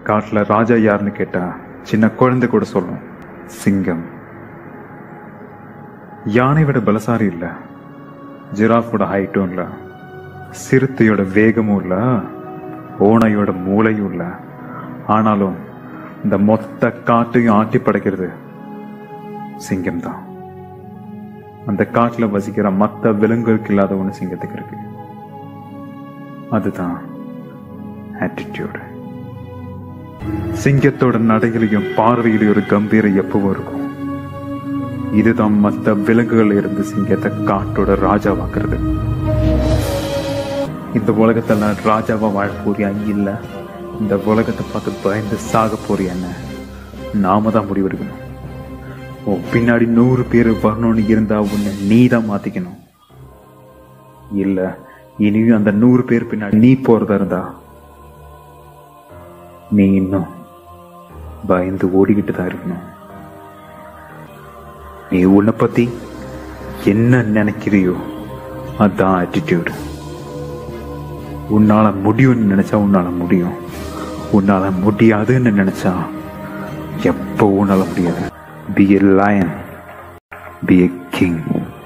காட்டுல ராஜா யாருன்னு கேட்டா சின்ன குழந்தை கூட சொல்லும் சிங்கம் யானை விட பலசாரி இல்ல ஜிராஃபோட ஹைட்டும் இல்ல சிறுத்தையோட வேகமும் இல்ல ஓனையோட மூளையும் இல்ல ஆனாலும் இந்த மொத்த காட்டையும் ஆட்டி படைக்கிறது சிங்கம் தான் அந்த காட்டுல வசிக்கிற மத்த விலங்குகளுக்கு இல்லாத ஒண்ணு சிங்கத்துக்கு இருக்கு அதுதான் ஆட்டிடியூடு சிங்கத்தோட நடையிலையும் பார்வையிலையும் ஒரு கம்பீரம் எப்பவும் இருக்கும் இதுதான் மத்த விலங்குகள் இருந்து சிங்கத்தை காட்டோட ராஜாவாக்குறது இந்த உலகத்துல நான் ராஜாவா வாழ போறியா இல்ல இந்த உலகத்தை பார்த்து பயந்து சாக போறியான்னு நாம தான் முடிவெடுக்கணும் உன் பின்னாடி நூறு பேர் வரணும்னு இருந்தா உன்னை நீ தான் மாத்திக்கணும் இல்ல இனியும் அந்த நூறு பேர் பின்னாடி நீ போறதா இருந்தா நீ இன்னும் பயந்து ஓடிக்கிட்டு தான் இருக்கணும் நீ உன்னை பத்தி என்ன நினைக்கிறியோ அதான் ஆட்டிடியூடு உன்னால முடியும்னு நினைச்சா உன்னால முடியும் உன்னால முடியாதுன்னு நினைச்சா எப்போ உன்னால முடியாது be a lion be a king